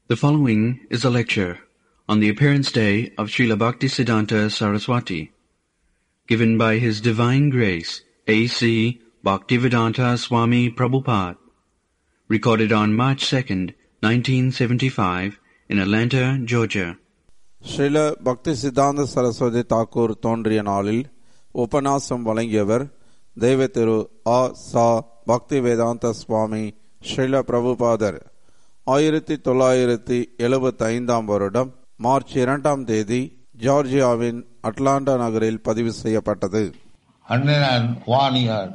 The following is a lecture on the appearance day of Srila Bhaktisiddhanta Saraswati, given by His Divine Grace A.C. Bhaktivedanta Swami Prabhupada, recorded on March 2nd, 1975 in Atlanta, Georgia. Srila பக்தி சித்தாந்த சரஸ்வதி தாக்கூர் தோன்றிய நாளில் உபநாசம் வழங்கியவர் தெய்வ திரு ஆ சா பக்தி வேதாந்த சுவாமி ஸ்ரீல பிரபுபாதர் ஆயிரத்தி தொள்ளாயிரத்தி எழுபத்தி ஐந்தாம் வருடம் மார்ச் இரண்டாம் தேதி ஜார்ஜியாவின் அட்லாண்டா நகரில் பதிவு செய்யப்பட்டது 101 years,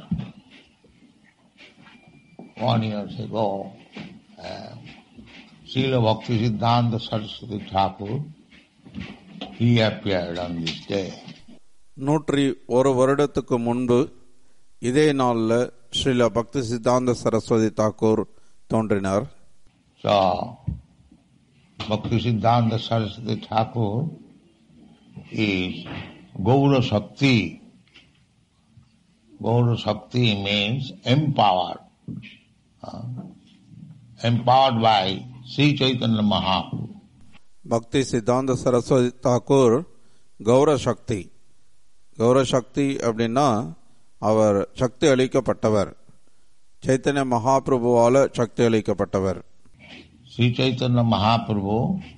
one years ago, uh, Srila Bhakti Siddhanta Saraswati Thakur, he appeared on this day. நூற்றி ஒரு வருடத்துக்கு முன்பு இதே நாளில் ஸ்ரீல பக்தி சித்தாந்த சரஸ்வதி தாக்கூர் தோன்றினார் So, Bhakti Siddhanta Saraswati Thakur is Gaura Shakti. Gaura Shakti means empowered. Uh, empowered by Sri Chaitanya Mahaprabhu. பக்தி சித்தாந்த சரஸ்வதி தாக்கூர் கௌர சக்தி கௌர சக்தி அப்படின்னா அவர் சக்தி அளிக்கப்பட்டவர் சைத்தன்ய மகாபிரபுவால சக்தி அளிக்கப்பட்டவர் Sri Chaitanya Mahaprabhu,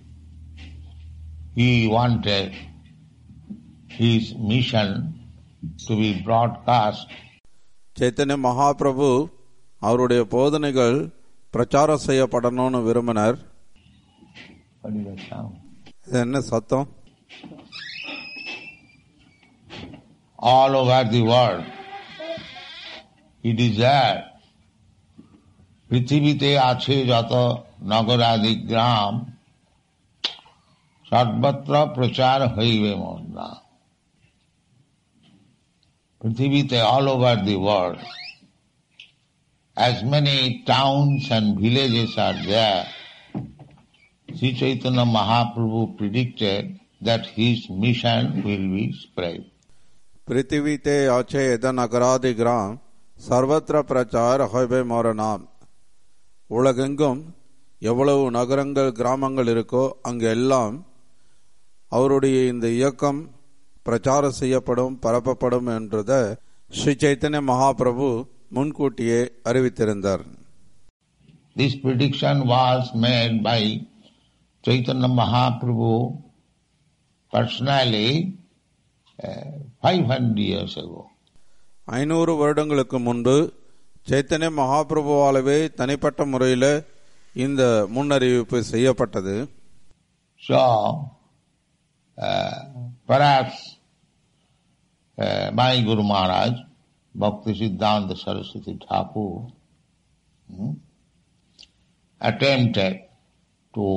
he wanted his mission to be broadcast Chaitanya Mahaprabhu அவருடைய போதனைகள் பிரச்சாரம் செய்யப்படணும்னு விரும்பினர் What is that sound? இது என்ன சத்தம் all over the world. He desired পৃথিবীতে আছে যত নগরাদি গ্রাম সর্বত্র প্রচার হইবে মোর নাম পৃথিবীতে all over the world as many towns and villages are there Sri Chaitanya Mahaprabhu predicted that his mission will be spread. பிருத்திவி தே ஆச்சே எத நகராதி கிராம் சர்வத்திர பிரச்சார் ஹொய்பே மோர நாம் உலகெங்கும் எவ்வளவு நகரங்கள் கிராமங்கள் இருக்கோ அங்கு எல்லாம் அவருடைய இந்த இயக்கம் பிரச்சாரம் செய்யப்படும் பரப்பப்படும் என்றத ஸ்ரீ சைத்தன்ய மகாபிரபு முன்கூட்டியே அறிவித்திருந்தார் This prediction was made by Chaitanya Mahaprabhu personally uh, 500 years ago. ஐநூறு வருடங்களுக்கு முன்பு சைத்தன்ய மகாபிரபுவாலவே தனிப்பட்ட முறையில் இந்த முன்னறிவிப்பு செய்யப்பட்டது So, uh, perhaps uh, my Guru Maharaj, Bhakti Siddhanta Saraswati Thakur, hmm, attempted to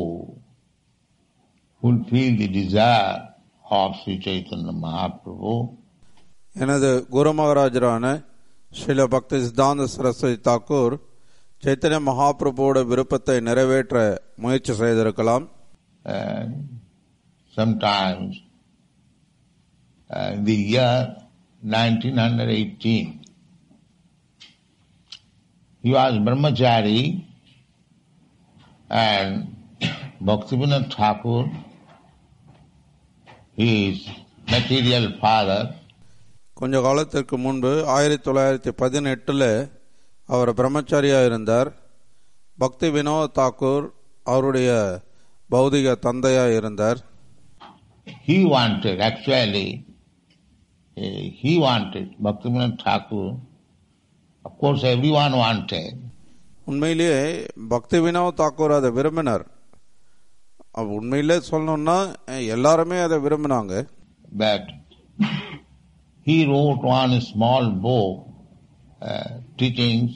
fulfill the desire of Sri Chaitanya Mahaprabhu எனது குரு மகாராஜரான ஸ்ரீல பக்தி சித்தாந்த சரஸ்வதி தாக்கூர் சைத்தன்ய மகாபிரபுவோட விருப்பத்தை நிறைவேற்ற முயற்சி செய்திருக்கலாம் and sometimes uh, in the year 1918 he was brahmachari and Bhaktivinoda Thakur his material father கொஞ்ச காலத்திற்கு முன்பு ஆயிரத்தி தொள்ளாயிரத்தி பதினெட்டுல அவர் பிரம்மச்சாரியா இருந்தார் பக்தி வினோத் தாக்கூர் அவருடைய பௌதிக தந்தையா இருந்தார் he wanted actually eh, he wanted Bhaktivinoda Thakur of course everyone wanted உண்மையிலேயே பக்தி வினோத் தாக்கூர் அதை விரும்பினார் அவ- உண்மையிலே சொல்லணும்னா எல்லாருமே அதை விரும்பினாங்க but he wrote one small book, uh, teachings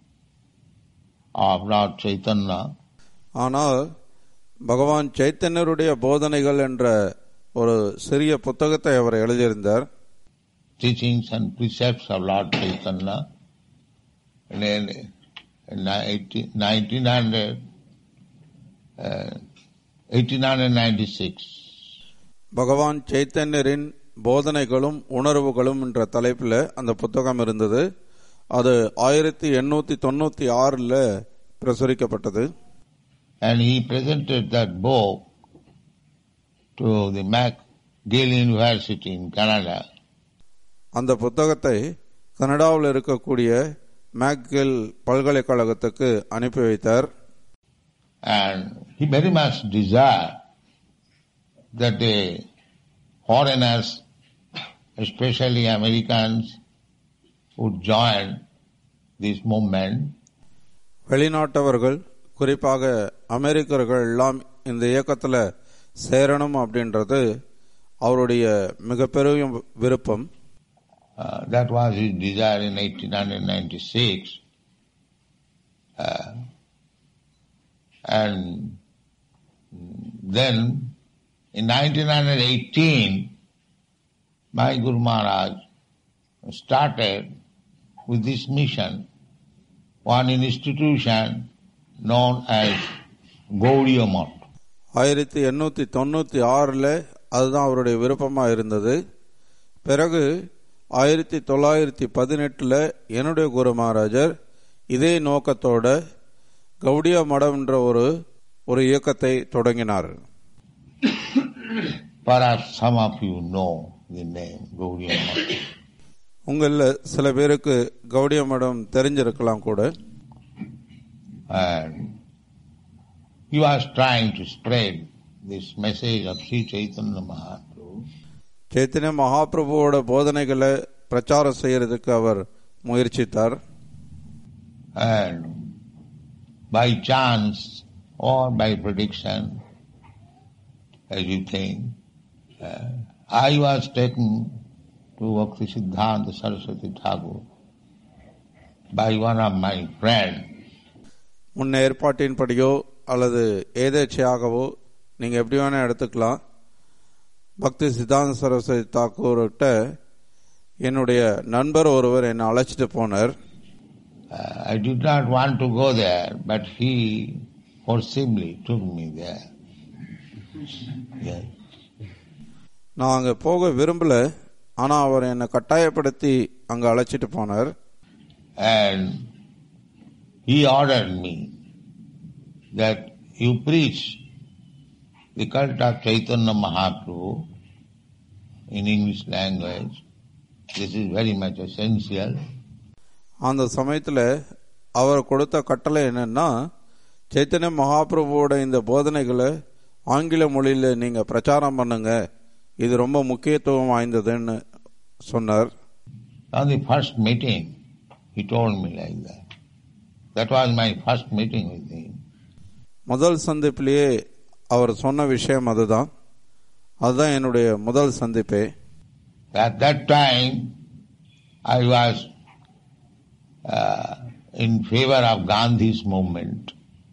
of Lord Chaitanya, ஆனால் பகவான் சைத்தன்யருடைய போதனைகள் என்ற ஒரு சிறிய புத்தகத்தை அவர் எழுதியிருந்தார் teachings and precepts of Lord Chaitanya. And then in 1900, uh, 1896, பகவான் சைத்தன்யரின் போதனைகளும் உணர்வுகளும் என்ற தலைப்பில் அந்த புத்தகம் இருந்தது அது ஆயிரத்தி எண்ணூத்தி தொண்ணூத்தி ஆறுல பிரசுரிக்கப்பட்டது and he presented that book to the McGill University in Canada. அந்த புத்தகத்தை கனடாவில் இருக்கக்கூடிய மேக்கில் பல்கலைக்கழகத்துக்கு அனுப்பி வைத்தார் And he very much desired that the foreigners, especially Americans, would join this movement. வெளிநாட்டவர்கள் குறிப்பாக அமெரிக்கர்கள் எல்லாம் இந்த இயக்கத்தில் சேரணும் அப்படின்றது அவருடைய மிகப்பெரிய விருப்பம் Uh, that was his desire in 1896. Uh, and then in 1918, my Guru Maharaj started with this mission, one institution known as Gaudiya Math. ஆயிரத்தி எண்ணூற்றி தொண்ணூற்றி ஆறில் அதுதான் அவருடைய விருப்பமாக இருந்தது பிறகு ஆயிரத்தி தொள்ளாயிரத்தி பதினெட்டில் என்னுடைய குரு மகாராஜர் இதே நோக்கத்தோட கவுடியா மடம் என்ற ஒரு ஒரு இயக்கத்தை தொடங்கினார் Perhaps some of you know the name Gaudiya Math. உங்களில் சில பேருக்கு கவுடிய மடம் தெரிஞ்சிருக்கலாம் கூட And he was trying to spread this message of Sri Chaitanya Mahaprabhu. Chaitanya மகாபிரபுவோட போதனைகளை பிரச்சாரம் செய்யறதுக்கு அவர் முயற்சித்தார் And by chance or by prediction, as you think, uh, I was taken to Bhakti Siddhanta Saraswati Thakur by one of my friends. முன்ன ஏற்பாட்டின்படியோ அல்லது ஏதேச்சையாகவோ நீங்க எப்படி வேணா எடுத்துக்கலாம் பக்தி சித்தாந்த சரஸ்வதி தாக்கூர்கிட்ட என்னுடைய நண்பர் ஒருவர் என்னை அழைச்சிட்டு போனார் Uh, I did not want to go there, but he forcibly took me there. Yes. நான் அங்க போக விரும்பல ஆனா அவர் என்னை கட்டாயப்படுத்தி அங்க அழைச்சிட்டு போனார் And he ordered me that you preach the cult of Chaitanya Mahaprabhu in English language. This is very much essential. அந்த சமயத்துல அவர் கொடுத்த கட்டளை என்னன்னா சைத்தன்ய மகாபிரபுவோட இந்த போதனைகளை ஆங்கில மொழியில நீங்க பிரச்சாரம் பண்ணுங்க இது ரொம்ப முக்கியத்துவம் வாய்ந்ததுன்னு சொன்னார் On the first meeting, he told me like that. That was my first meeting with him. முதல் சந்திப்பிலேயே அவர் சொன்ன விஷயம் அதுதான் அதுதான் என்னுடைய முதல் சந்திப்பே At that time, I was uh, in favor of Gandhi's movement.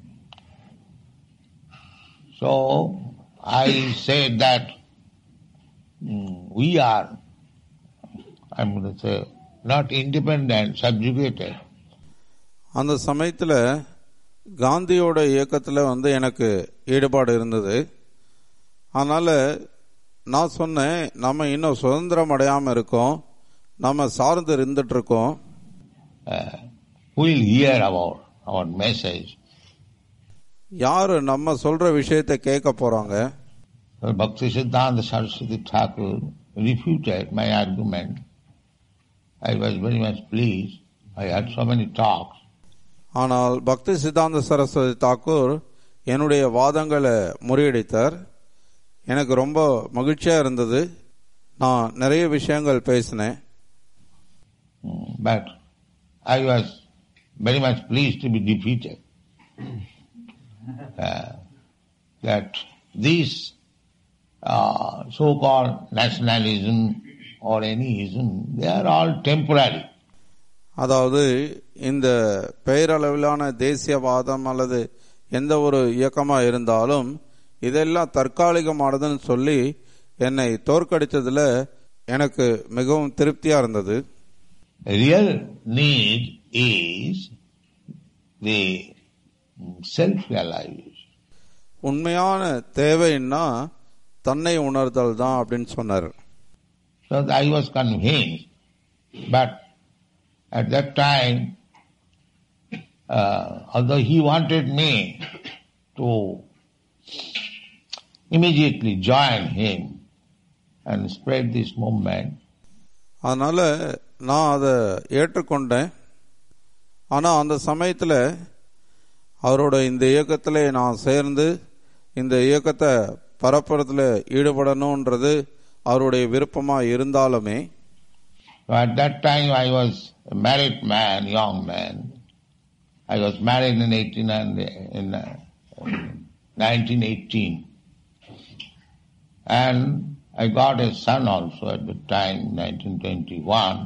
So I said that mm, we are, I'm going to say, not independent, subjugated. அந்த சமயத்துல காந்தியோட இயக்கத்துல வந்து எனக்கு ஈடுபாடு இருந்தது அதனால நான் சொன்னேன் நம்ம இன்னும் சுதந்திரம் அடையாம இருக்கோம் நம்ம சார்ந்து இருந்துட்டு இருக்கோம் Uh, who will hear about our message? யாரு நம்ம சொல்ற விஷயத்தை கேட்க போறாங்க So Bhakti Siddhanta Saraswati Thakur refuted my argument. I was very much pleased. I had so many talks. ஆனால் பக்தி சித்தாந்த சரஸ்வதி தாக்கூர் என்னுடைய வாதங்களை முறியடித்தார் எனக்கு ரொம்ப மகிழ்ச்சியா இருந்தது நான் நிறைய விஷயங்கள் பேசினேன் Mm, But I was very much pleased to be defeated. Uh, that these uh, so-called nationalism or any ism, they are all temporary. அதாவது இந்த பெயரளவிலான தேசியவாதம் அல்லது எந்த ஒரு இயக்கமா இருந்தாலும் இதெல்லாம் தற்காலிகமானதுன்னு சொல்லி என்னை தோற்கடித்ததுல எனக்கு மிகவும் திருப்தியா இருந்தது Real need is the self-realization. உண்மையான தேவைன்னா தன்னை உணர்தல் தான் அப்படின்னு சொன்னார் So I was convinced, but at that time, uh, although he wanted me to immediately join him and spread this movement. அதனால நான் அதை ஏற்றுக்கொண்டேன் ஆனால் அந்த சமயத்தில் அவரோட இந்த இயக்கத்தில் நான் சேர்ந்து இந்த இயக்கத்தை பரப்புறதுல ஈடுபடணுன்றது அவருடைய விருப்பமாக இருந்தாலுமே So at that time I was a married man, young man. I was married in 18, in uh, 1918. And I got a son also at the time, 1921.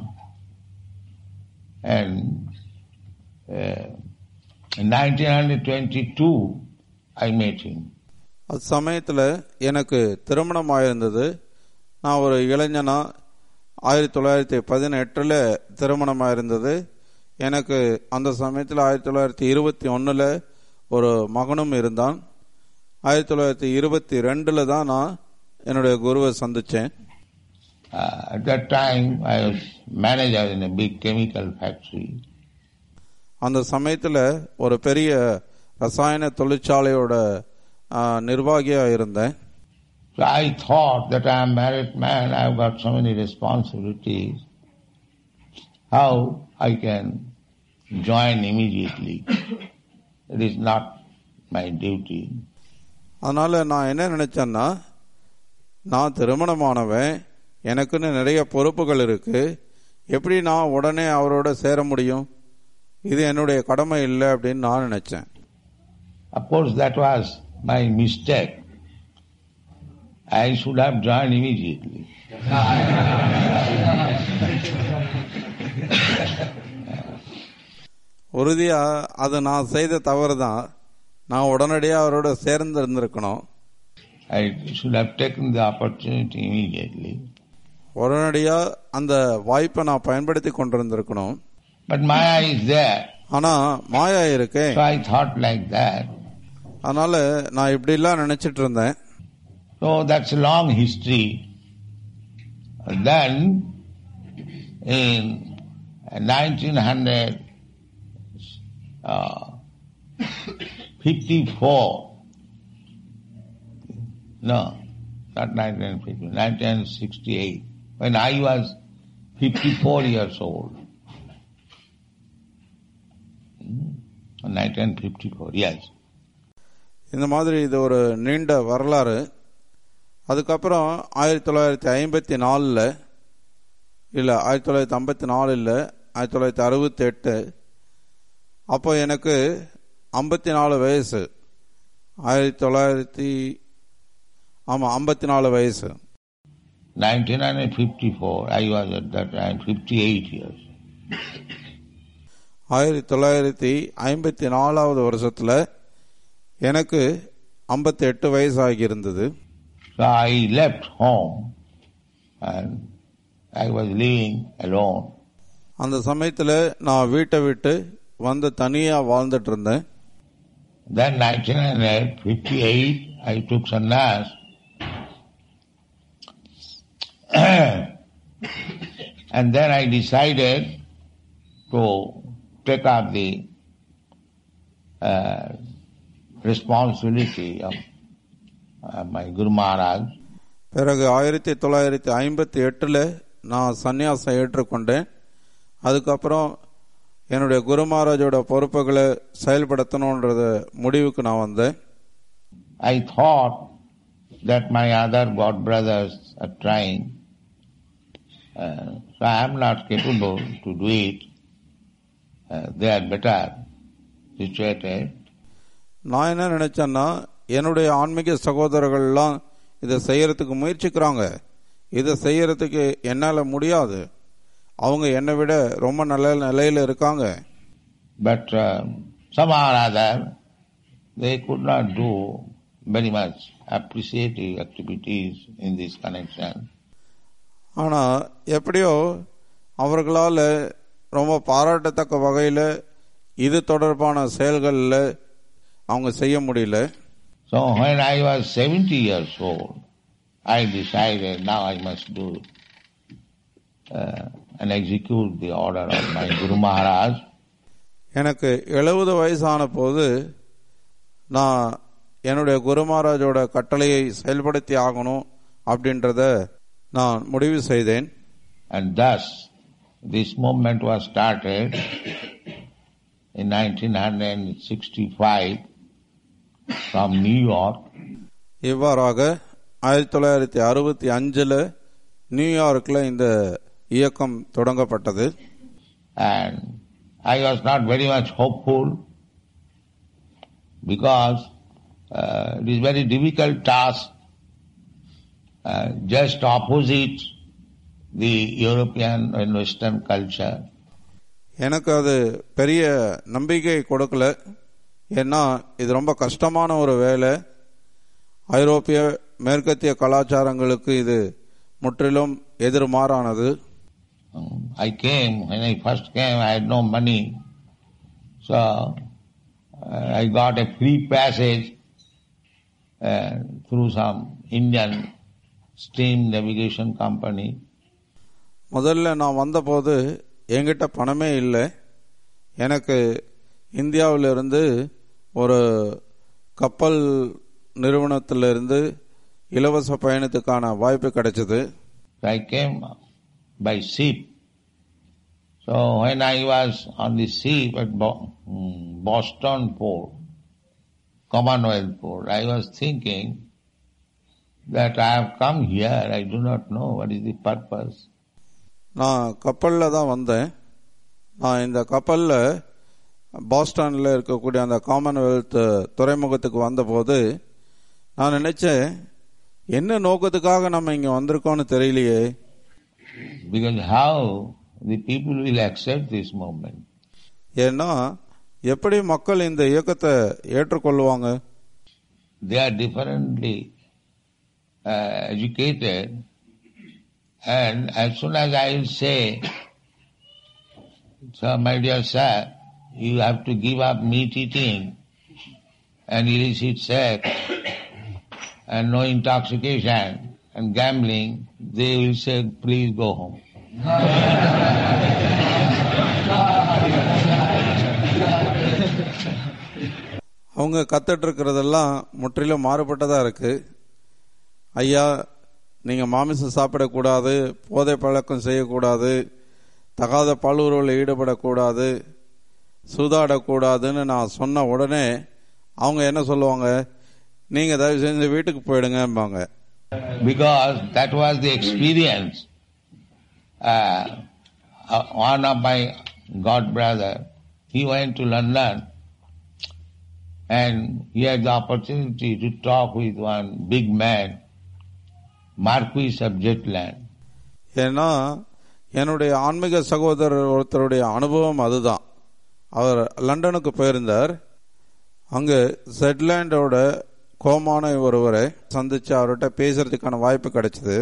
And uh, in 1922, I met him. அது சமயத்தில் எனக்கு திருமணம் ஆயிருந்தது நான் ஒரு இளைஞனா ஆயிரத்தி தொள்ளாயிரத்தி பதினெட்டில் திருமணம் ஆயிருந்தது எனக்கு அந்த சமயத்தில் ஆயிரத்தி தொள்ளாயிரத்தி இருபத்தி ஒன்றில் ஒரு மகனும் இருந்தான் ஆயிரத்தி தொள்ளாயிரத்தி இருபத்தி ரெண்டில் தான் நான் என்னுடைய குருவை சந்தித்தேன் Uh, at that time, I was manager in a big chemical factory. அந்த சமயத்தில் ஒரு பெரிய ரசாயன தொழிற்சாலையோட நிர்வாகியாக இருந்தேன் So I thought that I am married man, I have got so many responsibilities. How I can join immediately? It is not my duty. அதனால நான் என்ன நினைச்சேன்னா நான் திருமணமானவன் எனக்குன்னு நிறைய பொறுப்புகள் இருக்கு எப்படி நான் உடனே அவரோட சேர முடியும் இது என்னுடைய கடமை இல்லை அப்படின்னு நான் நினைச்சேன் Of course, that was my mistake. I should have joined immediately. உறுதியா அது நான் செய்த தவறு தான் நான் உடனடியாக அவரோட சேர்ந்து இருந்திருக்கணும் I should have taken the opportunity immediately. உடனடியா அந்த வாய்ப்பை நான் பயன்படுத்தி கொண்டிருந்திருக்கணும் But Maya is there. ஆனா மாயா இருக்கே So I thought like that. அதனால நான் இப்படிலாம் நினைச்சிட்டு இருந்தேன் So that's a long history. Then in 1954, no, not 1950, 1968, when I was 54 years old. Hmm, 1954, yes. இந்த மாதிரி இது ஒரு நீண்ட வரலாறு அதுக்கப்புறம் ஆயிரத்தி தொள்ளாயிரத்தி ஐம்பத்தி நாலில் இல்லை ஆயிரத்தி தொள்ளாயிரத்தி ஐம்பத்தி நாலு இல்லை ஆயிரத்தி தொள்ளாயிரத்தி அறுபத்தி எட்டு அப்போ எனக்கு ஐம்பத்தி நாலு வயசு ஆயிரத்தி தொள்ளாயிரத்தி ஆமாம் ஐம்பத்தி நாலு வயசு 1954, I was at that time 58 years. ஆயிரத்தி தொள்ளாயிரத்தி ஐம்பத்தி நாலாவது வருஷத்தில் எனக்கு ஐம்பத்தி எட்டு வயசு ஆகியிருந்தது So I left home and I was living alone. அந்த சமயத்தில் நான் வீட்டை விட்டு வந்து தனியாக வாழ்ந்துட்டு இருந்தேன் Then 1958, I took sannyas. and then I decided to take up the uh, responsibility of uh, my Guru Maharaj. பிறகு ஆயிரத்தி தொள்ளாயிரத்தி ஐம்பத்தி எட்டில் நான் சந்நியாசம் ஏற்றுக்கொண்டேன் அதுக்கப்புறம் என்னுடைய குரு மகாராஜோட பொறுப்புகளை செயல்படுத்தணுன்றத முடிவுக்கு நான் வந்தேன் I thought that my other god brothers are trying, uh, so I am not capable to do it. Uh, they are better situated. நான் என்ன நினைச்சேன்னா என்னுடைய ஆன்மீக சகோதரர்கள்லாம் இதை செய்யறதுக்கு முயற்சிக்கிறாங்க இதை செய்யறதுக்கு என்னால் முடியாது அவங்க என்னை விட ரொம்ப நல்ல நிலையில இருக்காங்க But uh, somehow or other, they could not do very much appreciative activities in this connection. ஆனால் எப்படியோ அவர்களால் ரொம்ப பாராட்டத்தக்க வகையில் இது தொடர்பான செயல்களில் அவங்க செய்ய முடியல So when I was 70 years old, I decided now I must do uh, and execute the order of my Guru Maharaj. எனக்கு எழுபது வயசான போது நான் என்னுடைய குருமகாராஜோட கட்டளையை செயல்படுத்தி ஆகணும் அப்படின்றத நான் முடிவு செய்தேன் And thus, this movement was started in 1965 from New York. இவ்வாறாக ஆயிரத்தி தொள்ளாயிரத்தி அறுபத்தி அஞ்சுல நியூயார்க்ல இந்த இயக்கம் தொடங்கப்பட்டது And I was not very much hopeful because uh, it is very difficult task, uh, just opposite the European and Western culture. எனக்கு அது பெரிய நம்பிக்கை கொடுக்கல ஏன்னா இது ரொம்ப கஷ்டமான ஒரு வேலை ஐரோப்பிய மேற்கத்திய கலாச்சாரங்களுக்கு இது முற்றிலும் எதிர்மாறானது Um, I came, when I first came, I had no money. So uh, I got a free passage uh, through some Indian steam navigation company. முதல்ல நான் வந்தபோது என்கிட்ட பணமே இல்லை எனக்கு இந்தியாவிலிருந்து ஒரு கப்பல் நிறுவனத்திலிருந்து இலவச பயணத்துக்கான வாய்ப்பு கிடைச்சது So I came by ship. So when I was on the ship at Bo- mm, Boston port, Commonwealth port, I was thinking that I have come here, I do not know what is the purpose. நான் கப்பலில் தான் வந்தேன் நான் இந்த கப்பலில் பாஸ்டனில் இருக்கக்கூடிய அந்த Commonwealth துறைமுகத்துக்கு வந்தபோது நான் நினைச்சேன் என்ன நோக்கத்துக்காக நம்ம இங்கே வந்திருக்கோம்னு தெரியலையே Because how the people will accept this movement? ஏன்னா எப்படி மக்கள் இந்த இயக்கத்தை ஏற்றுக்கொள்வாங்க They are differently uh, educated and as soon as I will say, so my dear sir, you have to give up meat eating and illicit sex and no intoxication and gambling, they will say, please go home. அவங்க கத்துட்டு இருக்கிறதெல்லாம் முற்றிலும் மாறுபட்டதா இருக்கு ஐயா நீங்க மாமிசம் சாப்பிடக்கூடாது போதை பழக்கம் செய்யக்கூடாது தகாத பாலுறவில் ஈடுபடக்கூடாது சூதாடக்கூடாதுன்னு நான் சொன்ன உடனே அவங்க என்ன சொல்லுவாங்க நீங்க தயவு செஞ்சு வீட்டுக்கு போயிடுங்கம்பாங்க because that was the experience. Uh, uh, one of my god brother, he went to London and he had the opportunity to talk with one big man, Marquis of Jetland. ஏன்னா என்னுடைய ஆன்மீக சகோதரர் ஒருத்தருடைய அனுபவம் அதுதான் அவர் லண்டனுக்கு போயிருந்தார் அங்கு செட்லாண்டோட கோமான ஒருவரை சந்திச்சு அவர்கிட்ட பேசுறதுக்கான வாய்ப்பு கிடைச்சது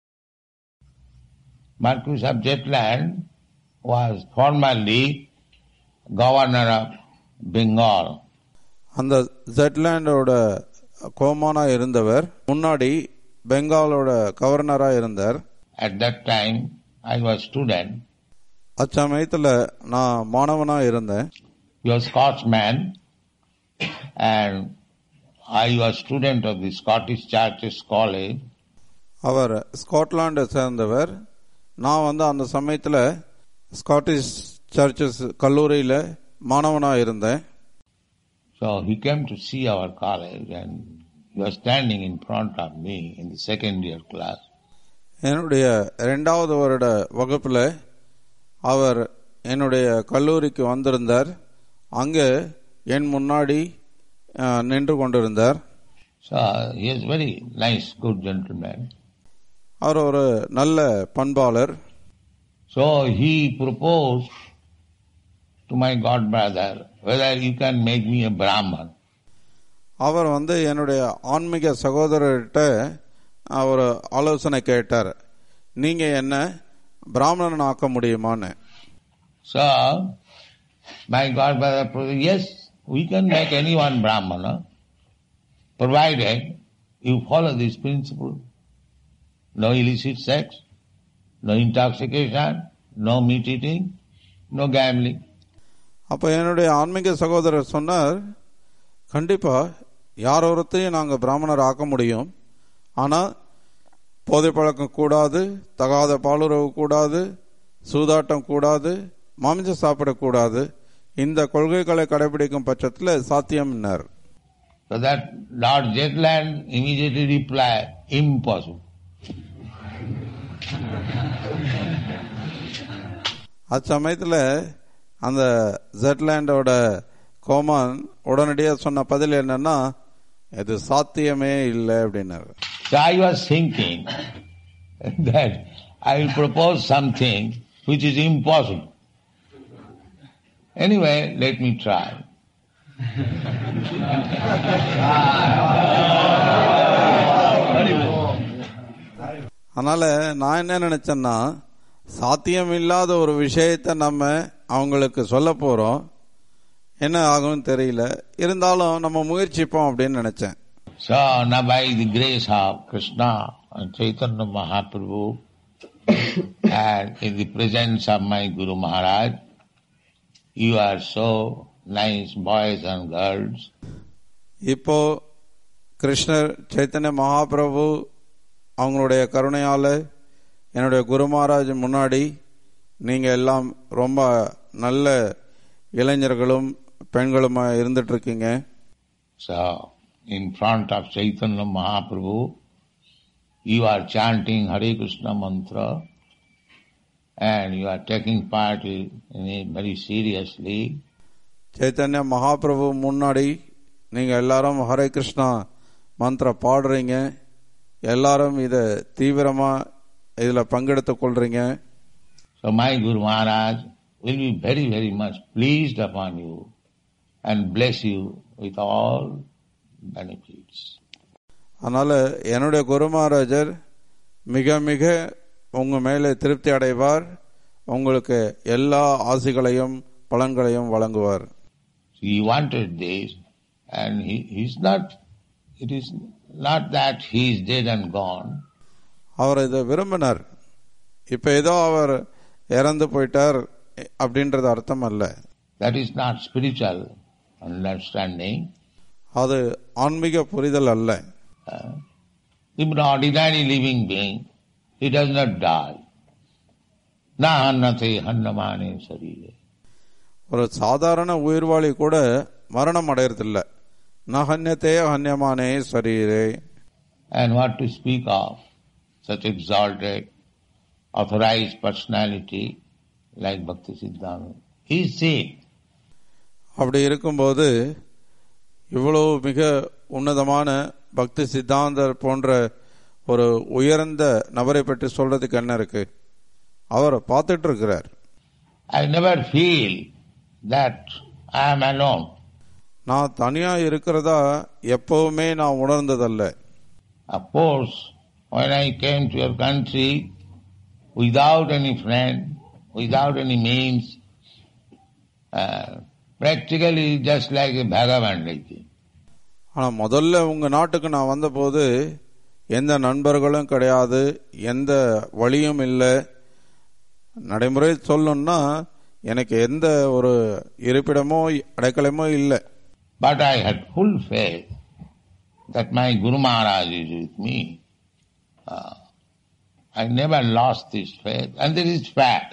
Marquis of Jetland was formerly governor of Bengal. அந்த ஜெட்லாண்டோட கோமானா இருந்தவர் முன்னாடி பெங்காலோட கவர்னரா இருந்தார் At that time, I was student. அச்சமயத்துல நான் மாணவனா இருந்தேன் He was Scotsman and I was student of the Scottish Churches College. அவர் ஸ்காட்லாண்டை சேர்ந்தவர் நான் வந்து அந்த சமயத்துல ஸ்காட்டிஷ் சர்ச்சஸ் கல்லூரியில மாணவனா இருந்தேன் So he came to see our college and he was standing in front of me in the second year class. என்னுடைய இரண்டாவது வருட வகுப்புல அவர் என்னுடைய கல்லூரிக்கு வந்திருந்தார் அங்கே என் முன்னாடி அஹ், நின்று கொண்டிருந்தார் So he is very nice, good gentleman. அவர் ஒரு நல்ல பண்பாளர் So he proposed to my god brother whether you can make me a Brahman. அவர் வந்து என்னுடைய ஆன்மீக சகோதரர்கிட்ட அவர் ஆலோசனை கேட்டார் நீங்க என்ன பிராமணன் ஆக்க முடியுமான்னு So my god brother proposed, yes, we can make anyone Brahmana, provided you follow this principle. No illicit sex, no intoxication, no meat eating, no gambling. அப்ப என்னுடைய ஆன்மீக சகோதரர் சொன்னார் கண்டிப்பா யார் ஒருத்தையும் நாங்கள் பிராமணர் ஆக்க முடியும் ஆனால் போதை பழக்கம் கூடாது தகாத பாலுறவு கூடாது சூதாட்டம் கூடாது மாமிசம் சாப்பிடக்கூடாது இந்த கொள்கைகளை கடைபிடிக்கும் பட்சத்தில் சாத்தியம்னார் So that Lord Jetland immediately replied, impossible. அச்சமயத்தில் அந்த ஜெட்லேண்டோட கோமான் உடனடியாக சொன்ன பதில் என்னன்னா இது சாத்தியமே இல்லை அப்படின்னாரு So I was thinking that I will propose something which is impossible. Anyway, let me try. அதனால நான் என்ன நினைச்சேன்னா சாத்தியம் இல்லாத ஒரு விஷயத்தை நம்ம அவங்களுக்கு சொல்ல போறோம் என்ன ஆகும்னு தெரியல இருந்தாலும் நம்ம முயற்சிப்போம் அப்படின்னு நினைச்சேன் So now by the grace of Krishna and Chaitanya Mahaprabhu and in the presence of my Guru Maharaj, you are so nice boys and girls. இப்போ கிருஷ்ணர் சைத்தன்ய மகாபிரபு அவங்களுடைய கருணையால என்னுடைய குரு மகாராஜ் முன்னாடி நீங்க எல்லாம் ரொம்ப நல்ல இளைஞர்களும் பெண்களுமா இருந்துட்டு இருக்கீங்க So in front of Chaitanya Mahaprabhu, you are chanting Hare Krishna mantra and you are taking part in it very seriously. Chaitanya Mahaprabhu முன்னாடி நீங்க எல்லாரும் ஹரே கிருஷ்ணா மந்திர பாடுறீங்க எல்லாரும் இத தீவிரமா இதுல பங்கெடுத்துக் கொள்றீங்க So my Guru Maharaj will be very, very much pleased upon you and bless you with all benefits. அதனால என்னுடைய குரு மகாராஜர் மிக மிக உங்க மேலே திருப்தி அடைவார் உங்களுக்கு எல்லா ஆசிகளையும் பலன்களையும் வழங்குவார் So he wanted this and he, he's not, it is not that he is dead and gone. அவர் இதை விரும்பினார் இப்ப ஏதோ அவர் இறந்து போயிட்டார் அப்படின்றது அர்த்தம் அல்ல That is not spiritual understanding. அது ஆன்மீக புரிதல் அல்ல Uh, even an ordinary living being, he does not die. Na hannate hannamane sarire. ஒரு சாதாரண உயிர்வாளி கூட மரணம் அடையறதில்ல நகன்யத்தே ஹன்யமானே சரீரே And what to speak of such exalted, authorized personality like Bhakti Siddhanta. He is sick. அப்படி இருக்கும்போது இவ்வளவு மிக உன்னதமான பக்தி சித்தாந்தர் போன்ற ஒரு உயர்ந்த நபரை பற்றி சொல்றதுக்கு என்ன இருக்கு அவர் பார்த்துட்டு இருக்கிறார் I never feel that I am alone. நான் தனியா இருக்கிறதா எப்பவுமே நான் உணர்ந்ததல்ல Of course, when I came to your country without any friend, without any means, uh, practically just like a vagabond. ஆனா முதல்ல உங்க நாட்டுக்கு நான் வந்தபோது எந்த நண்பர்களும் கிடையாது எந்த வழியும் இல்லை நடைமுறை சொல்லணும்னா எனக்கு எந்த ஒரு இருப்பிடமோ அடைக்கலமோ இல்லை But I had full faith that my Guru Maharaj is with me. Uh, I never lost this faith, and this is fact.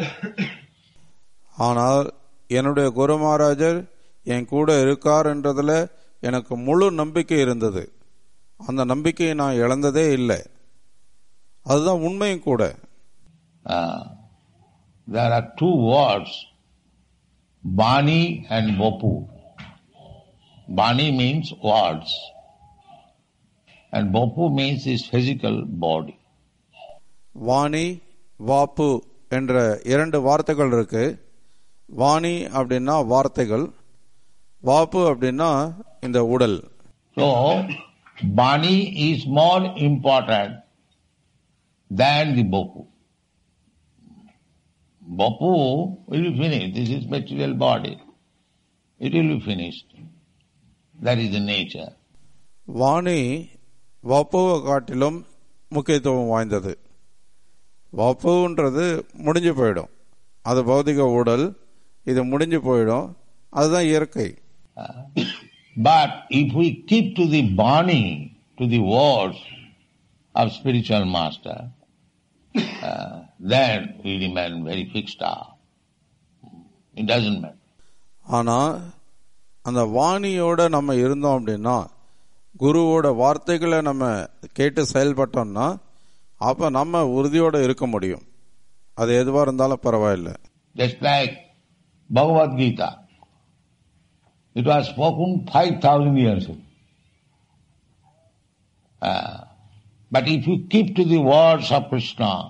ஆனால் என்னுடைய குரு மகாராஜர் என் கூட இருக்கார் என்றதுல எனக்கு முழு நம்பிக்கை இருந்தது அந்த நம்பிக்கையை நான் இழந்ததே இல்லை அதுதான் உண்மையும் கூட Uh, there are two words, Bani and Bopu. Bani means words, and Bopu means his physical body. Vani வாப்பு என்ற இரண்டு வார்த்தைகள் இருக்கு வாணி அப்படின்னா வார்த்தைகள் வாப்பு அப்படின்னா இந்த உடல் So, Bani is more important than the Bopu. Bopu will be finished. This is material body. It will be finished. That is the nature. Vani வாப்புவை காட்டிலும் முக்கியத்துவம் வாய்ந்தது வாப்புன்றது முடிஞ்சு போயிடும் அது பௌதிக உடல் இது முடிஞ்சு போயிடும் அதுதான் இயற்கை Uh, But if we keep to the Bani, to the words of spiritual master, uh, then we remain very fixed up. It doesn't matter. ஆனா அந்த வாணியோட நம்ம இருந்தோம் அப்படின்னா குருவோட வார்த்தைகளை நம்ம கேட்டு செயல்பட்டோம்னா அப்ப நம்ம உறுதியோட இருக்க முடியும் அது எதுவா இருந்தாலும் பரவாயில்லை Just like Bhagavad Gita. It was spoken 5,000 years ago. Uh, but if you keep to the words of Krishna,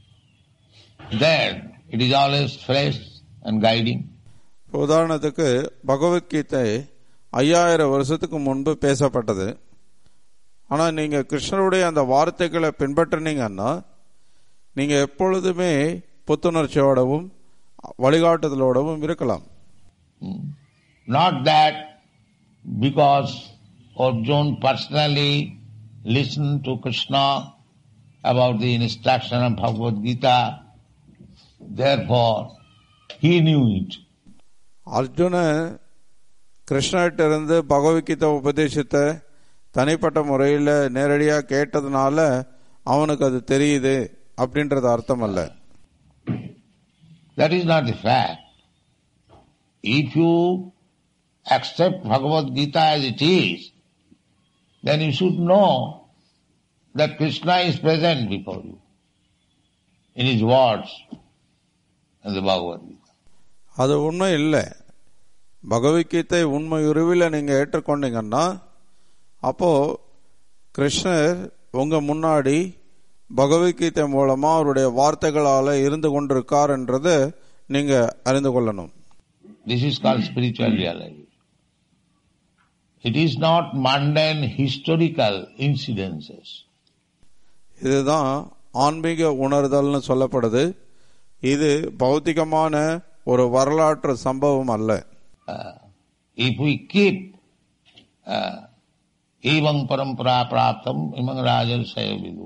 then it is always fresh and guiding. இப்ப உதாரணத்துக்கு பகவத்கீதை ஐயாயிரம் வருஷத்துக்கு முன்பு பேசப்பட்டது ஆனா நீங்க கிருஷ்ணருடைய அந்த வார்த்தைகளை பின்பற்றினீங்கன்னா நீங்க எப்பொழுதுமே புத்துணர்ச்சியோடவும் வழிகாட்டுதலோடவும் இருக்கலாம் Not that because Arjun personally listened to Krishna about the instruction of Bhagavad Gita, therefore he knew it. Arjuna கிருஷ்ணர்கிட்ட இருந்து பகவத்கீதை உபதேசத்தை தனிப்பட்ட முறையில் நேரடியாக கேட்டதுனால அவனுக்கு அது தெரியுது அப்படின்றது அர்த்தம் அல்ல That is not the fact. If you accept Bhagavad Gita as it is, then you should know that Krishna is present before you in his words in the Bhagavad Gita. அது உண்மை இல்லை பகவத்கீதை உண்மை உருவில் நீங்க ஏற்றுக்கொண்டீங்கன்னா அப்போ கிருஷ்ணர் உங்க முன்னாடி பகவத்கீதை மூலமா அவருடைய வார்த்தைகளால இருந்து கொண்டிருக்கார் என்றது நீங்க அறிந்து கொள்ளணும் This is called spiritual realization. It is not mundane historical incidences. இதுதான் ஆன்மீக உணர்தல்னு சொல்லப்படுது இது பௌத்திகமான ஒரு வரலாற்று சம்பவம் அல்ல Uh, if we keep uh, evam parampara praptam imang rajar sayavidu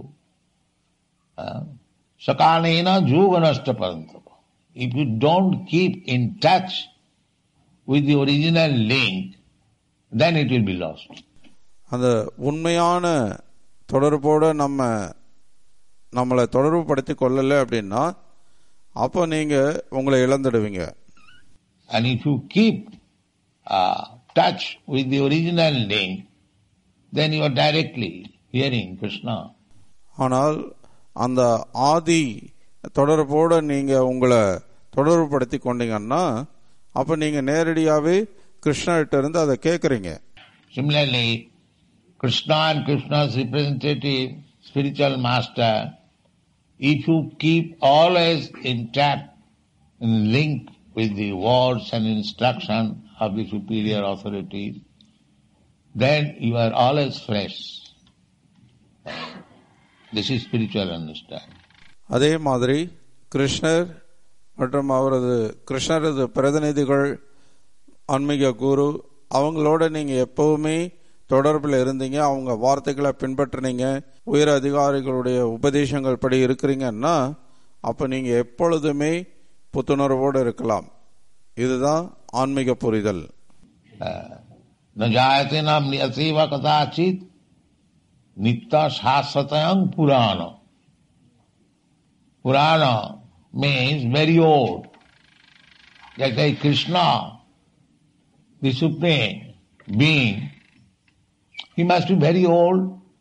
uh, sakanena juganasta parantapa. If you don't keep in touch with the original link, then it will be lost. அந்த உண்மையான தொடர்போட நம்ம நம்மளை தொடர்பு படுத்தி கொள்ளலை அப்படின்னா அப்போ நீங்க உங்களை இழந்துடுவீங்க And if you keep uh, touch with the original link, then you are directly hearing Krishna. ஆனால் அந்த ஆதி தொடர்போட நீங்க உங்களை தொடர்புபடுத்தி கொண்டீங்கன்னா அப்ப நீங்க நேரடியாவே கிருஷ்ணர்கிட்ட இருந்து அதை கேட்கறீங்க Similarly, Krishna and Krishna's representative, spiritual master, if you keep always intact in link with the words and instruction of the superior authorities, then you are always fresh. This is spiritual understanding. அதே மாதிரி கிருஷ்ணர் மற்றும் அவரது கிருஷ்ணரது பிரதிநிதிகள் ஆன்மீக குரு அவங்களோட நீங்க எப்பவுமே தொடர்பில் இருந்தீங்க அவங்க வார்த்தைகளை பின்பற்றினீங்க உயர் அதிகாரிகளுடைய உபதேசங்கள் படி இருக்கிறீங்கன்னா அப்ப நீங்க எப்பொழுதுமே புத்துணர்வோடு இருக்கலாம் இதுதான் ஆன்மீக புரிதல் न जायते न म्रियते व कदाचित नित्य शाश्वतयं पुराण पुराण means very old. Just like Krishna, the supreme being, he must be very old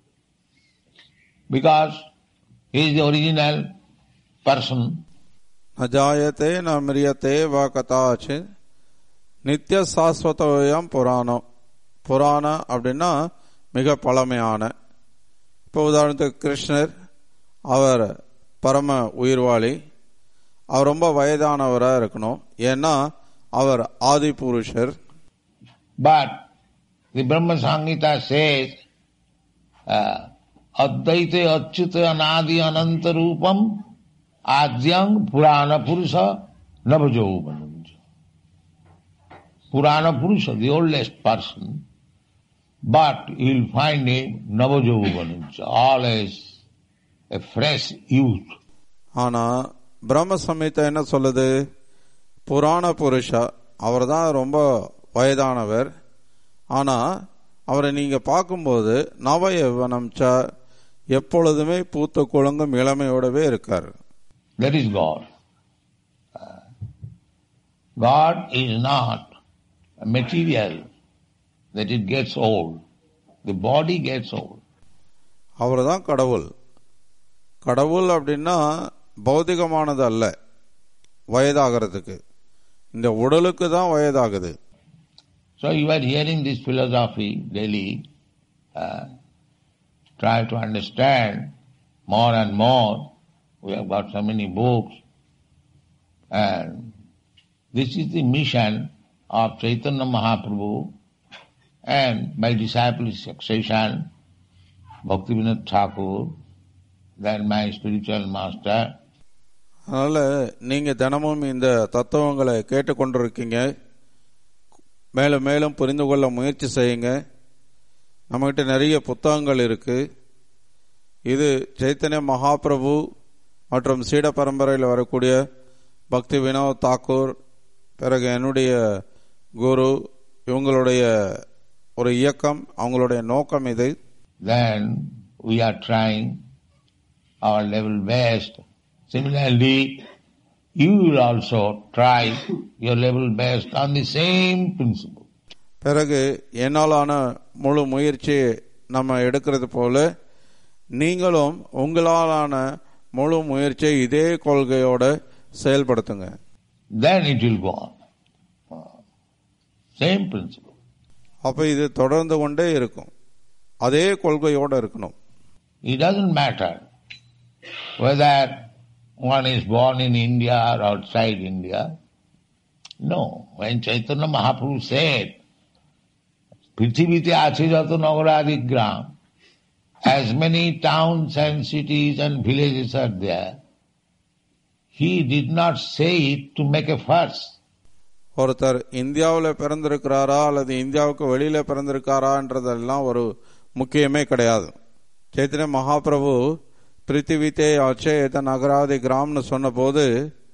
because he is the original person. அஜாயத்தே ந மிரியத்தே வ கதாச்சு நித்திய சாஸ்வதயம் புராணம் புராணம் அப்படின்னா மிக பழமையான இப்போ உதாரணத்துக்கு கிருஷ்ணர் அவர் பரம உயிர்வாளி அவர் ரொம்ப வயதானவராக இருக்கணும் ஏன்னா அவர் ஆதி புருஷர் But the Brahma Samhita says, uh, Advaita Achyuta Anadi Ananta Rupam Adyang Purana Purusha Navajovananja. Purana Purusha, the oldest person, but you'll find him Navajovananja, always a fresh youth. ஆனா பிரம்ம சமீத்தை என்ன சொல்லுது புராண புருஷா அவர் தான் ரொம்ப வயதானவர் ஆனா அவரை நீங்க பார்க்கும்போது நவ யவனம் ச எப்பொழுதுமே பூத்த குழங்கும் இளமையோடவே இருக்கார் That is God. Uh, God is not a material that it gets old. The body gets old. அவர் தான் கடவுள் கடவுள் அப்படின்னா பௌதிகமானது அல்ல வயதாகிறதுக்கு இந்த உடலுக்கு தான் வயதாகுது So you are hearing this philosophy daily. Uh, try to understand more and more. We have got so many books. And this is the mission of Chaitanya Mahaprabhu and my disciple succession, Bhaktivinoda Thakur, then my spiritual master. அதனால நீங்க தினமும் இந்த தத்துவங்களை கேட்டுக்கொண்டிருக்கீங்க மேலும் மேலும் புரிந்து கொள்ள முயற்சி செய்யுங்க நம்மகிட்ட நிறைய புத்தகங்கள் இருக்கு இது சைத்தன்ய மகாபிரபு மற்றும் சீட பரம்பரையில் வரக்கூடிய பக்தி வினோத் தாக்கூர் பிறகு என்னுடைய குரு இவங்களுடைய ஒரு இயக்கம் அவங்களுடைய நோக்கம் இது Then we are trying our level best. Similarly, you will also try your level best on the same principle. பிறகு என்னாலான முழு முயற்சியை நம்ம எடுக்கிறது போல நீங்களும் உங்களாலான முழு முயற்சியை இதே கொள்கையோட செயல்படுத்துங்க Then it will go on. Uh, Same principle. அப்ப இது தொடர்ந்து கொண்டே இருக்கும் அதே கொள்கையோட இருக்கணும் It doesn't matter whether one is born in India or outside India. No. When Chaitanya Mahaprabhu said, পৃথিবীতে আছে যত নগরাদি গ্রাম as many towns and cities and villages are there, he did not say it to make a fuss. ஒருத்தர் இந்தியாவில் பிறந்திருக்கிறாரா அல்லது இந்தியாவுக்கு வெளியில பிறந்திருக்காரான்றதெல்லாம் ஒரு முக்கியமே கிடையாது சைத்தன்ய மகாபிரபு பிருத்திவித்தே அச்சேத நகராதி கிராம்னு சொன்னபோது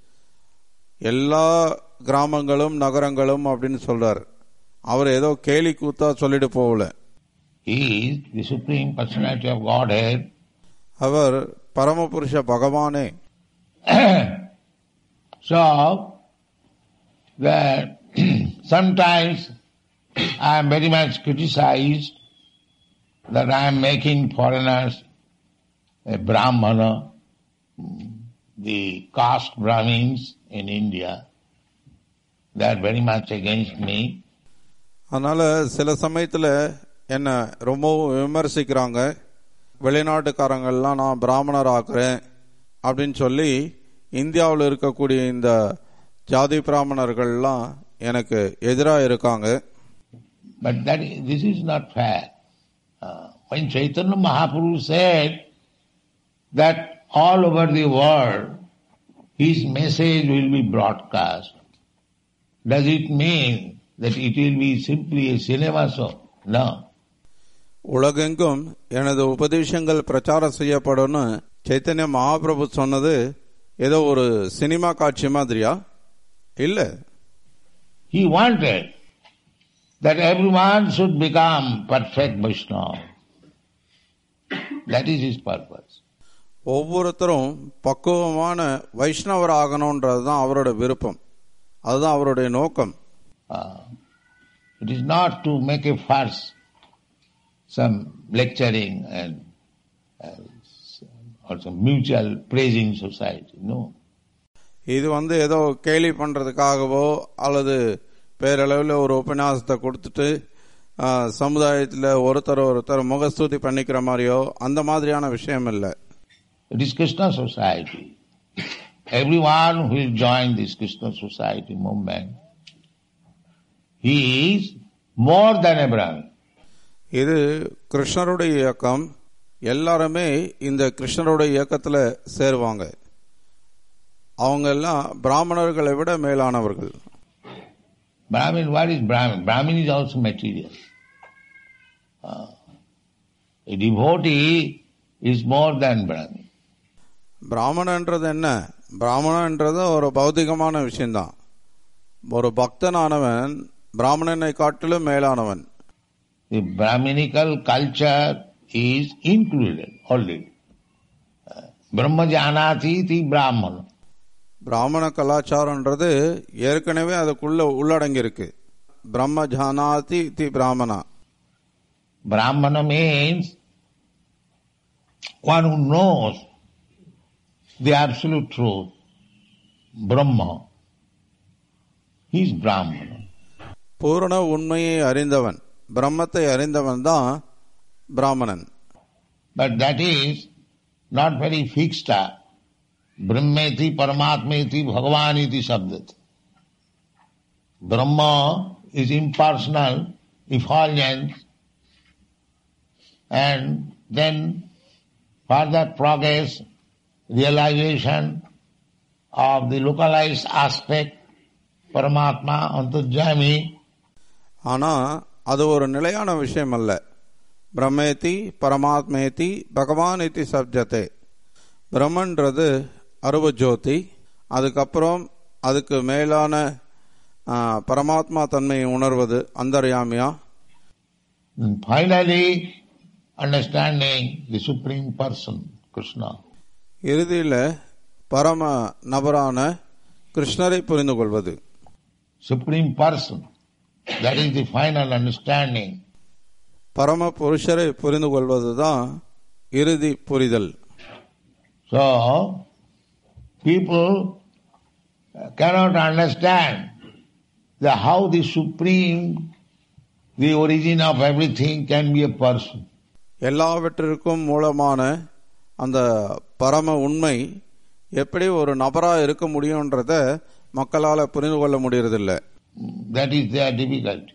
எல்லா கிராமங்களும் நகரங்களும் அப்படின்னு சொல்றாரு அவர் ஏதோ கேலி கூத்தா சொல்லிட்டு போகல He is the Supreme Personality of Godhead அவர் பரமபுருஷ பகவானே so that sometimes I am very much criticized that I am making foreigners a Brahmana, the caste Brahmins in India. They are very much against me. அதனால சில சமயத்துல என்ன ரொம்பவும் விமர்சிக்கிறாங்க வெளிநாட்டுக்காரங்கள்லாம் நான் பிராமணர் ஆக்குறேன் அப்படின்னு சொல்லி இந்தியாவில் இருக்கக்கூடிய இந்த ஜாதி பிராமணர்கள்லாம் எனக்கு எதிராக இருக்காங்க But that is, this is not fair. Uh, when Chaitanya Mahaprabhu said that all over the world his message will be broadcast, does it mean that it will be simply a cinema show? No. உலகெங்கும் எனது உபதேசங்கள் பிரச்சாரம் செய்யப்படும்னு சைத்தன்ய மகாபிரபு சொன்னது ஏதோ ஒரு cinema காட்சி மாதிரியா இல்ல He wanted that everyone should become perfect Vaishnava. That is his purpose. ஒவ்வொருத்தரும் பக்குவமான வைஷ்ணவர் ஆகணும்ன்றது தான் அவரோட விருப்பம் அதுதான் அவருடைய நோக்கம் Uh, it is not to make a fuss, some lecturing and uh, or some mutual praising society. No. இது வந்து ஏதோ கேலி பண்றதுக்காகவோ அல்லது பேரளவில் ஒரு உபன்யாசத்தை கொடுத்துட்டு ஆ, சமுதாயத்துல ஒருத்தர் ஒருத்தர் முகஸ்துதி பண்ணிக்கிற மாதிரியோ அந்த மாதிரியான விஷயம் இல்லை It is Krishna society. Everyone who will join this Krishna society movement, he is more than a Brahmin. இது கிருஷ்ணருடைய இயக்கம் எல்லாருமே இந்த கிருஷ்ணருடைய இயக்கத்துல சேருவாங்க அவங்க எல்லாம் பிராமணர்களை விட மேலானவர்கள் Brahmin, what is Brahmin? Brahmin is also material. Uh, a devotee is more than Brahmin. பிராமணன்றது என்ன பிராமணன்றது ஒரு பௌதிகமான விஷயம்தான் ஒரு பக்தனானவன் பிராமணனை காட்டிலும் மேலானவன் the Brahminical culture is included already. Uh, Brahma janati iti Brahmana. பிராமண கலாச்சாரம்ன்றது ஏற்கனவே அதுக்குள்ள உள்ளடங்கி இருக்கு பிரம்ம ஜானாதி தி பிராமணா Brahmana means one who knows the absolute truth. Brahma. He is Brahmana. பூரண உண்மையை அறிந்தவன் பிரம்மத்தை அறிந்தவன் தான் பிராமணன் But that is not very fixed up. Brahmeti, Paramatmeti, Bhagavaniti Sabdat. Brahma is impersonal, effulgent, and then further progress, realization of the localized aspect, Paramatma, Antarjami, ஆனா அது ஒரு நிலையான விஷயம் அல்ல பிரம்மேதி பரமாத்மேதி பகவான் இத்தி சப்ஜத்தை பிரம்மன்றது அருவ ஜோதி அதுக்கப்புறம் அதுக்கு மேலான ஆ, பரமாத்மா தன்மையை உணர்வது அந்தர்யாமியா and finally understanding the Supreme Person, Krishna. இறுதியில பரம நபரான கிருஷ்ணரை புரிந்து கொள்வது Supreme Person. That is the final understanding. பரம புருஷரை புரிந்து கொள்வதுதான் இறுதி புரிதல் So, people cannot understand the how the Supreme, the origin of everything can be a person. எல்லாவற்றிற்கும் மூலமான அந்த பரம உண்மை எப்படி ஒரு நபரா இருக்க முடியும்ன்றத மக்களால புரிந்து கொள்ள முடியறதில்ல That is their difficulty.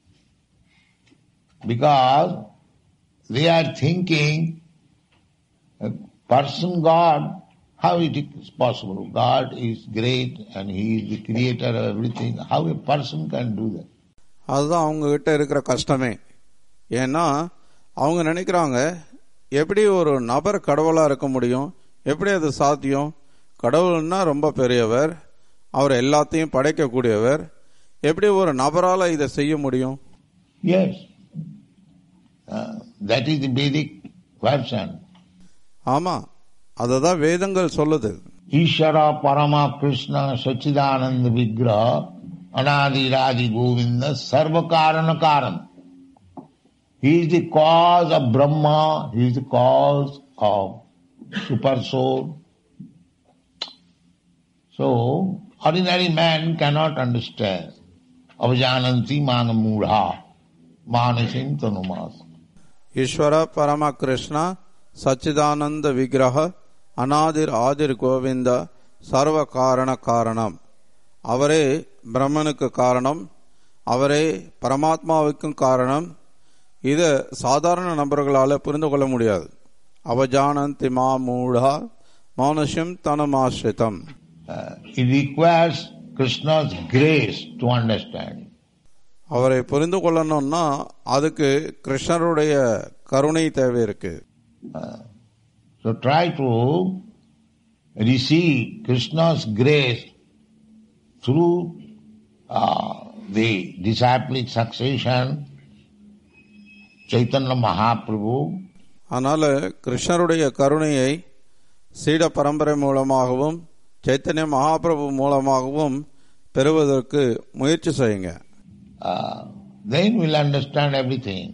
Because they are thinking, a person God, how it is possible? God is great and He is the creator of everything. How a person can do that? அதுதான் அவங்க கிட்ட இருக்கிற கஷ்டமே ஏன்னா அவங்க நினைக்கிறாங்க எப்படி ஒரு நபர் கடவுளா இருக்க முடியும் எப்படி அது சாத்தியம் கடவுள்னா ரொம்ப பெரியவர் அவர் எல்லாத்தையும் படைக்கக்கூடியவர் எப்படி ஒரு நபரால இதை செய்ய முடியும் Yes. Uh, that is the Vedic version. ஆமா அததான் வேதங்கள் சொல்லுது Ishara Parama Krishna Sachidananda Vigraha Anadi Radi Govinda Sarva Karana Karan. He is the cause of Brahma, he is the cause of Super Soul. So, ordinary man cannot understand. Avajananti Manamudha Manasim Tanumas. ஈஸ்வர பரம கிருஷ்ண சச்சிதானந்த விக்கிரக அநாதிர் ஆதிர் கோவிந்த சர்வ காரண காரணம் அவரே பிரம்மனுக்கு காரணம் அவரே பரமாத்மாவுக்கும் காரணம் இது சாதாரண நபர்களால புரிந்து கொள்ள முடியாது அவஜானந்தி மா மூடா மௌனஷம் தனமாசிரிதம் Uh, it requires Krishna's grace to understand. அவரை புரிந்து கொள்ளணும்னா அதுக்கு கிருஷ்ணருடைய கருணை தேவை இருக்கு So try to receive Krishna's grace through uh, the disciplic succession, Chaitanya Mahaprabhu, அதனால கிருஷ்ணருடைய கருணையை சீட பரம்பரை மூலமாகவும் சைத்தன்ய மகாபிரபு மூலமாகவும் பெறுவதற்கு முயற்சி செய்யுங்க uh, then we'll understand everything.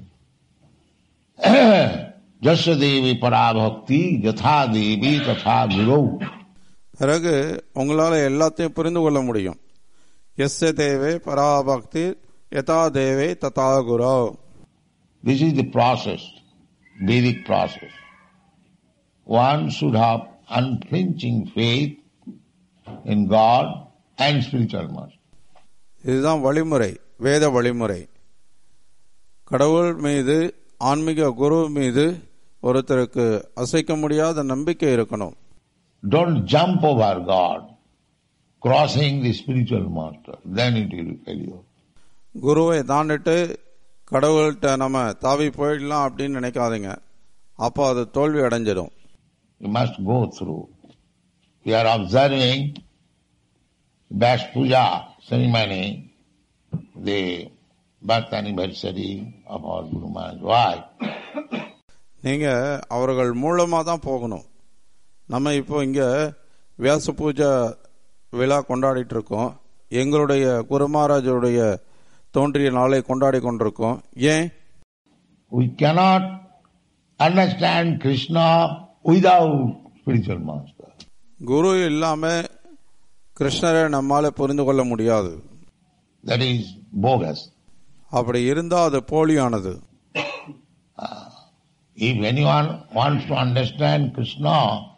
Jasya Devi Parabhakti, Yatha Devi Tatha Guru. பிறகு உங்களால எல்லாத்தையும் புரிந்து கொள்ள முடியும் எஸ்ய தேவே பராபக்தி யதா தேவே ததா குரோ This is the process, Vedic process. One should have unflinching faith in God and spiritual master. இதுதான் வழிமுறை வேத வழிமுறை கடவுள் மீது ஆன்மீக குரு மீது ஒருத்தருக்கு அசைக்க முடியாத நம்பிக்கை இருக்கணும் Don't jump over God, crossing the spiritual master. Then it will fail you. குருவை தாண்டிட்டு கடவுள்கிட்ட நம்ம தாவி போயிடலாம் அப்படின்னு நினைக்காதீங்க அப்போ அது தோல்வி அடைஞ்சிடும் You must go through. We are observing Vash Puja ceremony. The birth anniversary of our Guru Maharaj. Why? நீங்க அவர்கள் மூலமா தான் போகணும் நம்ம இப்போ இங்க வியாச பூஜை விழா கொண்டாடிட்டு இருக்கோம் எங்களுடைய குருமகாராஜருடைய தோன்றிய நாளை கொண்டாடி கொண்டிருக்கோம் ஏன் We cannot understand Krishna without spiritual master. குரு இல்லாம கிருஷ்ணரை நம்மால புரிந்து கொள்ள முடியாது That is bogus. அப்படி இருந்தா அது போலியானது If anyone wants to understand Krishna,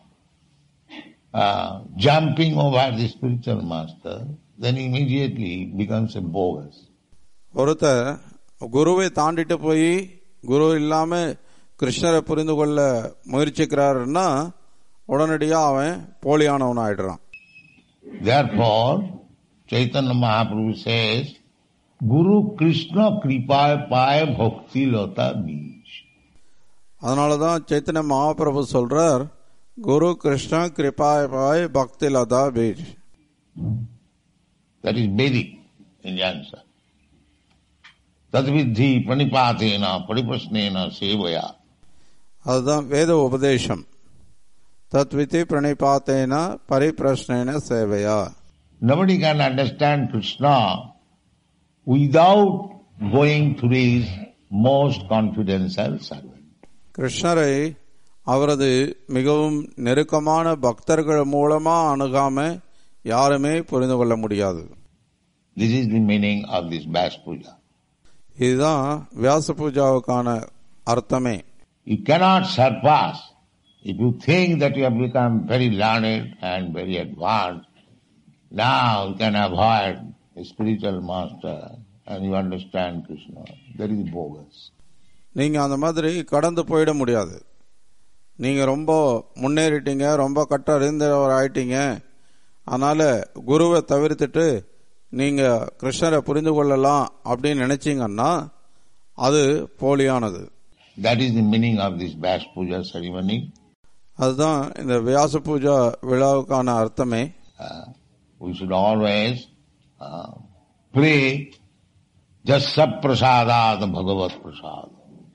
uh, jumping over the spiritual master, then immediately becomes a bogus. ஒருத்தர் குருவை தாண்டிட்டு போய் குரு இல்லாம கிருஷ்ணரை புரிந்து கொள்ள முயற்சிக்கிறாருன்னா உடனடியா அவன் போலியானவன் ஆயிடுறான் Therefore, Chaitanya Mahaprabhu says, Guru Krishna kripaya paya bhakti lata bij. அதனாலதான் சைத்தன்ய மகாபிரபு சொல்றார் குரு கிருஷ்ண கிருபாய் பாய் பக்தி Latha பீஜ் That is Vedic in answer. Tadvidhi pranipatena pariprasnena sevaya. அதுதான் வேத உபதேசம் தத்விதி பிரணிபாத்தேன பரிபிரஷ்னேன சேவையா Nobody can understand Krishna without going through his most confidential servant. கிருஷ்ணரை அவரது மிகவும் நெருக்கமான பக்தர்கள் மூலமா அணுகாம யாருமே புரிந்து கொள்ள முடியாது This is the meaning of this Vyas Puja. இதுதான் வியாச பூஜாவுக்கான அர்த்தமே You cannot surpass. If you think that you have become very learned and very advanced, now you can avoid a spiritual master and you understand Krishna. That is bogus. நீங்க அந்த மாதிரி கடந்து போயிட முடியாது நீங்க ரொம்ப முன்னேறிட்டீங்க ரொம்ப கற்றறிந்தவர் ஆயிட்டீங்க அதனால குருவை தவிர்த்துட்டு நீங்க கிருஷ்ணரை புரிந்து கொள்ளலாம் அப்படின்னு நினைச்சீங்கன்னா அது போலியானது That is the meaning of this Vyas Puja ceremony. அதுதான் இந்த வியாச பூஜா விழாவுக்கான அர்த்தமே Uh, we should always uh, pray Jasya Prasadad Bhagavat Prasad.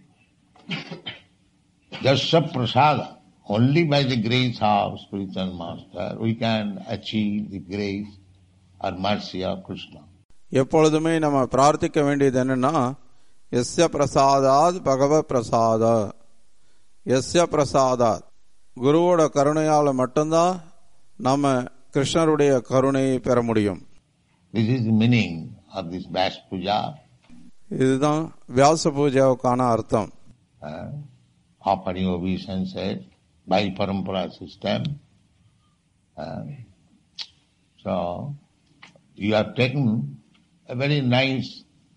Jasya Prasada. Only by the grace of spiritual master we can achieve the grace or mercy of Krishna. எப்பொழுதுமே நம்ம பிரார்த்திக்க வேண்டியது என்னன்னா எஸ்ய பிரசாதாத் பகவ பிரசாத எஸ்ய பிரசாதாத் குருவோட கருணையால மட்டும்தான் நம்ம கிருஷ்ணருடைய கருணையை பெற முடியும் This is the meaning of this Vyas Puja. இதுதான் வியாச பூஜாவுக்கான அர்த்தம் Uh, offering obeisances by parampara system. Uh, so, you have taken a very nice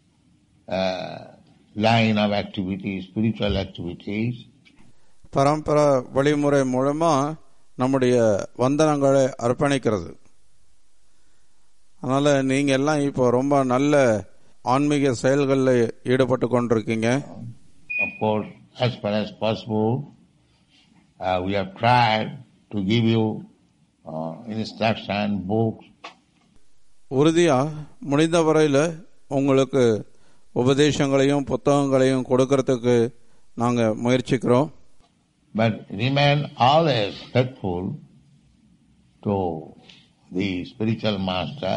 uh, line of activities, spiritual activities, பரம்பரை வழிமுறை மூலமா நம்முடைய வந்தனங்களை அர்ப்பணிக்கிறது அதனால நீங்க எல்லாம் இப்போ ரொம்ப நல்ல ஆன்மீக செயல்களில் ஈடுபட்டு கொண்டிருக்கீங்க Of course, as far as possible, uh, we have tried to give you uh, instruction, books, உறுதியா முடிந்த வரையில உங்களுக்கு உபதேசங்களையும் புத்தகங்களையும் கொடுக்கறதுக்கு நாங்க முயற்சிக்கிறோம் but remain always faithful to the spiritual master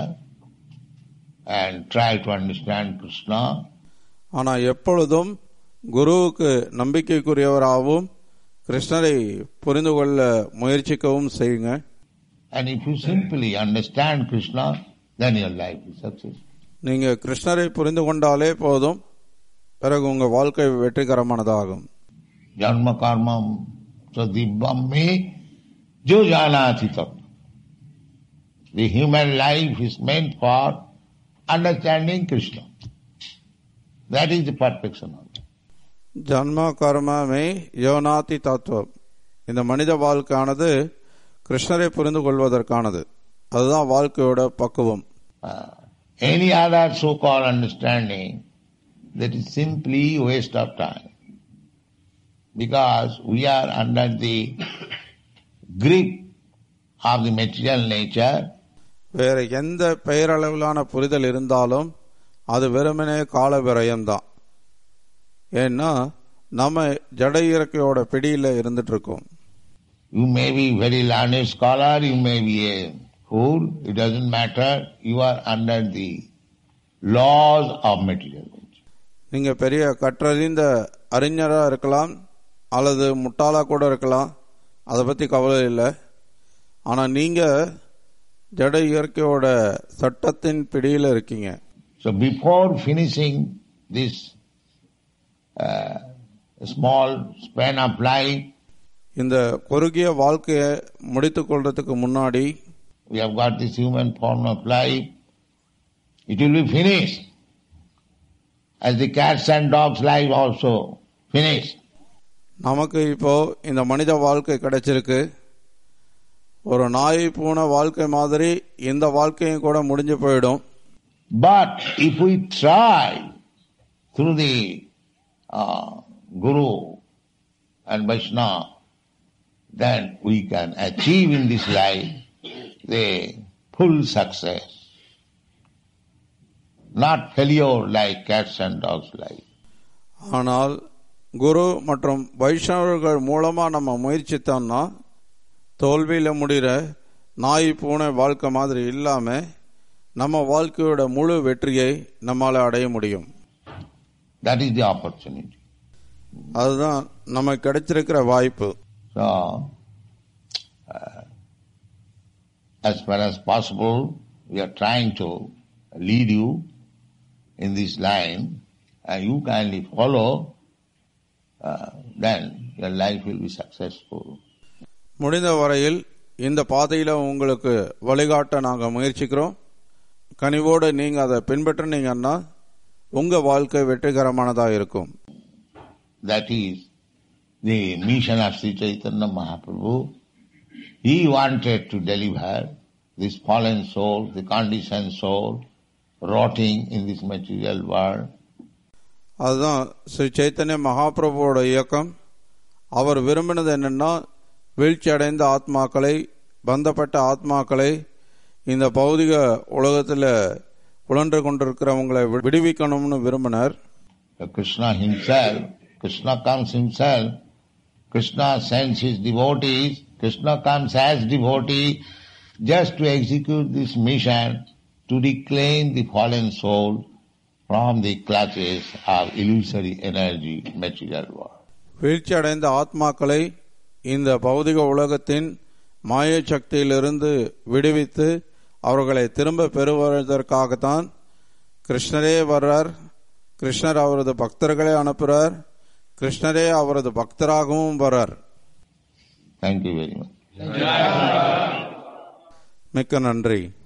and try to understand Krishna ஆனா எப்பொழுதும் குருவுக்கு நம்பிக்கைக்குரியவராகவும் கிருஷ்ணரை புரிந்து கொள்ள முயற்சிக்கவும் செய்யுங்க and if you simply understand Krishna, then your life is successful. நீங்க கிருஷ்ணரை புரிந்து கொண்டாலே போதும் பிறகு உங்க வாழ்க்கை வெற்றிகரமானதாகும் Janma karmam sadivam me jo janati tat. The human life is meant for understanding Krishna. That is the perfection of it. ஜன்ம கர்மமே யோனாதி தத்துவம் இந்த மனித வாழ்க்கையானது கிருஷ்ணரை புரிந்து கொள்வதற்கானது அதுதான் வாழ்க்கையோட பக்குவம் Uh, any other so-called understanding, that is simply waste of time. Because we are under the grip of the material nature, வேற எந்த பெயரளவிலான புரிதல் இருந்தாலும் அது வெறுமனே கால விரயம்தான் ஏன்னா நம்ம ஜட இயற்கையோட பிடியில இருந்துட்டு இருக்கோம் You may be very learned scholar, you may be a fool, it doesn't matter. You are under the laws of material nature. நீங்க பெரிய கற்றறிந்த அறிஞரா இருக்கலாம் அல்லது முட்டாளா கூட இருக்கலாம் அதை பத்தி கவலை இல்லை ஆனா நீங்க ஜட இயற்கையோட சட்டத்தின் பிடியில இருக்கீங்க So before finishing this uh, small span of life, இந்த குறுகிய வாழ்க்கையை முடித்துக் கொள்றதுக்கு முன்னாடி we have got this human form of life, it will be finished. As the cats and dogs life also finished. நமக்கு இப்போ இந்த மனித வாழ்க்கை கிடைச்சிருக்கு ஒரு நாய் பூனை வாழ்க்கை மாதிரி இந்த வாழ்க்கையும் கூட முடிஞ்சு போயிடும் But if we try through the uh, Guru and Vaishnava, then we can achieve in this life the full success. Not failure like cats and dogs life. ஆனால் குரு மற்றும் வைஷ்ணவர்கள் மூலமா நம்ம முயற்சித்தோம்னா தோல்வியில முடிகிற நாய் பூனை வாழ்க்கை மாதிரி இல்லாம நம்ம வாழ்க்கையோட முழு வெற்றியை நம்மால அடைய முடியும் That is the opportunity. அதுதான் நமக்கு கிடைச்சிருக்கிற வாய்ப்பு So, uh, as far as possible, we are trying to lead you in this line, and you kindly follow, uh, then your life will be successful. முடிந்த வரையில் இந்த பாதையில உங்களுக்கு வழிகாட்ட நாங்க முயற்சிக்கிறோம் கனிவோடு நீங்க அதை பின்பற்றினீங்கன்னா உங்க வாழ்க்கை வெற்றிகரமானதா இருக்கும் That is the mission of Sri Chaitanya Mahaprabhu. He wanted to deliver this fallen soul, the conditioned soul, rotting in this material world, அதுதான் ஸ்ரீ சைத்தன்ய மகாபிரபுவோட இயக்கம் அவர் விரும்பினது என்னன்னா வீழ்ச்சி அடைந்த ஆத்மாக்களை பந்தப்பட்ட ஆத்மாக்களை இந்த பௌதிக உலகத்தில் உழன்று கொண்டிருக்கிறவங்களை வி- விடுவிக்கணும்னு விரும்பினார் So Krishna himself, Krishna comes himself, Krishna sends his devotees, Krishna comes as devotee just to execute this mission to reclaim the fallen soul from the clutches of illusory energy, material world. வீழ்ச்சி அடைந்த ஆத்மாக்களை இந்த பௌதிக உலகத்தின் மாய சக்தியிலிருந்து விடுவித்து அவர்களை திரும்ப பெறுவதற்காகத்தான் கிருஷ்ணரே வர்றார் கிருஷ்ணர் அவரது பக்தர்களை அனுப்புறார் கிருஷ்ணரே அவரது பக்தராகவும் வர்றார் Thank you very much. மிக்க நன்றி